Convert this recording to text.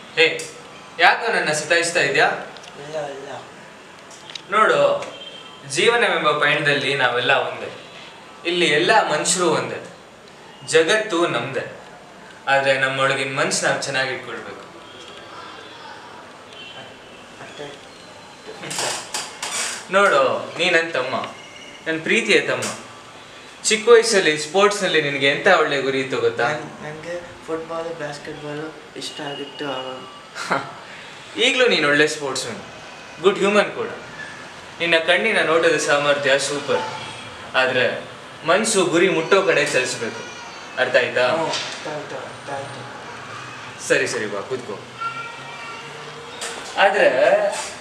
ಹೇ ಯಾಕೋ ನನ್ನ ಸತಾಯಿಸ್ತಾ ಇದೆಯಾ ಇಲ್ಲ ಇಲ್ಲ ನೋಡು ಜೀವನವೆಂಬ ಪಯಣದಲ್ಲಿ ನಾವೆಲ್ಲ ಒಂದೇ ಇಲ್ಲಿ ಎಲ್ಲ ಮನುಷ್ಯರು ಒಂದೇ ಜಗತ್ತು ನಮ್ದೇ ಆದರೆ ನಮ್ಮೊಳಗಿನ ಮನ್ಸು ನಾವು ಚೆನ್ನಾಗಿ ಇಟ್ಕೊಳ್ಬೇಕು ಅಷ್ಟೇ ನೋಡು ನೀ ನನ್ನ ತಮ್ಮ ನನ್ನ ಪ್ರೀತಿಯ ತಮ್ಮ ಚಿಕ್ಕ ವಯಸ್ಸಲ್ಲಿ ಸ್ಪೋರ್ಟ್ಸ್ನಲ್ಲಿ ನಿನಗೆ ಎಂಥ ಒಳ್ಳೆ ಗುರಿ ಇತ್ತು ಗೊತ್ತಾ ನನಗೆ ಫುಟ್ಬಾಲು ಬಾಸ್ಕೆಟ್ಬಾಲು ಇಷ್ಟ ಆಗಿತ್ತು ಆವಾಗ ಈಗಲೂ ನೀನು ಒಳ್ಳೆ ಸ್ಪೋರ್ಟ್ಸ್ ಗುಡ್ ಹ್ಯೂಮನ್ ಕೂಡ ನಿನ್ನ ಕಣ್ಣಿನ ನೋಟದ ಸಾಮರ್ಥ್ಯ ಸೂಪರ್ ಆದರೆ ಮನಸ್ಸು ಗುರಿ ಮುಟ್ಟೋ ಕಡೆ ಚಲಿಸ್ಬೇಕು ಅರ್ಥ ಆಯ್ತಾ ಹ್ಞೂ ಅರ್ಥ ಆಯ್ತು ಅರ್ಥ ಆಯ್ತು ಸರಿ ಸರಿ ಬಾ ಕೂತ್ಕೋ ಆದ್ರೆ